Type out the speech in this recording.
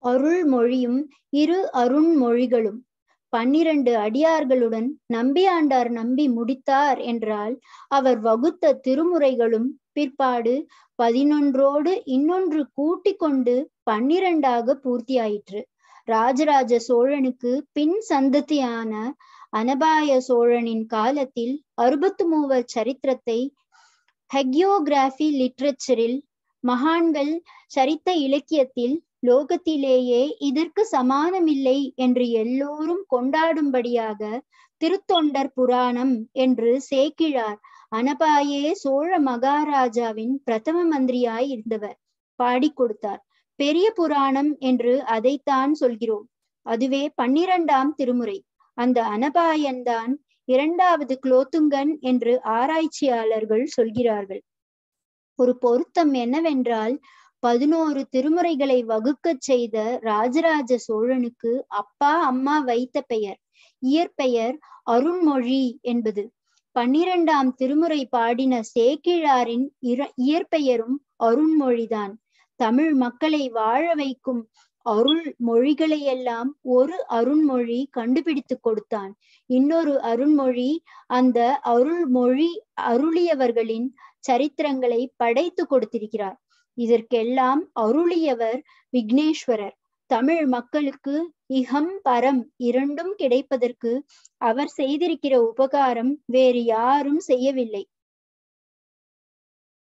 அருள்மொழியும் இரு அருண்மொழிகளும் பன்னிரண்டு அடியார்களுடன் நம்பியாண்டார் நம்பி முடித்தார் என்றால் அவர் வகுத்த திருமுறைகளும் பிற்பாடு பதினொன்றோடு இன்னொன்று கூட்டிக் கொண்டு பன்னிரண்டாக பூர்த்தியாயிற்று ராஜராஜ சோழனுக்கு பின் சந்ததியான அனபாய சோழனின் காலத்தில் அறுபத்து மூவர் சரித்திரத்தை ஹெக்யோகிராபி லிட்ரேச்சரில் மகான்கள் சரித்த இலக்கியத்தில் லோகத்திலேயே இதற்கு சமானமில்லை என்று எல்லோரும் கொண்டாடும்படியாக திருத்தொண்டர் புராணம் என்று சேக்கிழார் அனபாயே சோழ மகாராஜாவின் பிரதம மந்திரியாய் இருந்தவர் பாடிக் கொடுத்தார் பெரிய புராணம் என்று அதைத்தான் சொல்கிறோம் அதுவே பன்னிரண்டாம் திருமுறை அந்த அனபாயன்தான் இரண்டாவது குலோத்துங்கன் என்று ஆராய்ச்சியாளர்கள் சொல்கிறார்கள் ஒரு பொருத்தம் என்னவென்றால் பதினோரு திருமுறைகளை வகுக்கச் செய்த ராஜராஜ சோழனுக்கு அப்பா அம்மா வைத்த பெயர் இயற்பெயர் அருண்மொழி என்பது பன்னிரண்டாம் திருமுறை பாடின சேக்கிழாரின் இயற்பெயரும் அருண்மொழிதான் தமிழ் மக்களை வாழ வைக்கும் அருள் மொழிகளையெல்லாம் ஒரு அருண்மொழி கண்டுபிடித்து கொடுத்தான் இன்னொரு அருண்மொழி அந்த அருள்மொழி அருளியவர்களின் சரித்திரங்களை படைத்து கொடுத்திருக்கிறார் இதற்கெல்லாம் அருளியவர் விக்னேஸ்வரர் தமிழ் மக்களுக்கு இகம் பரம் இரண்டும் கிடைப்பதற்கு அவர் செய்திருக்கிற உபகாரம் வேறு யாரும் செய்யவில்லை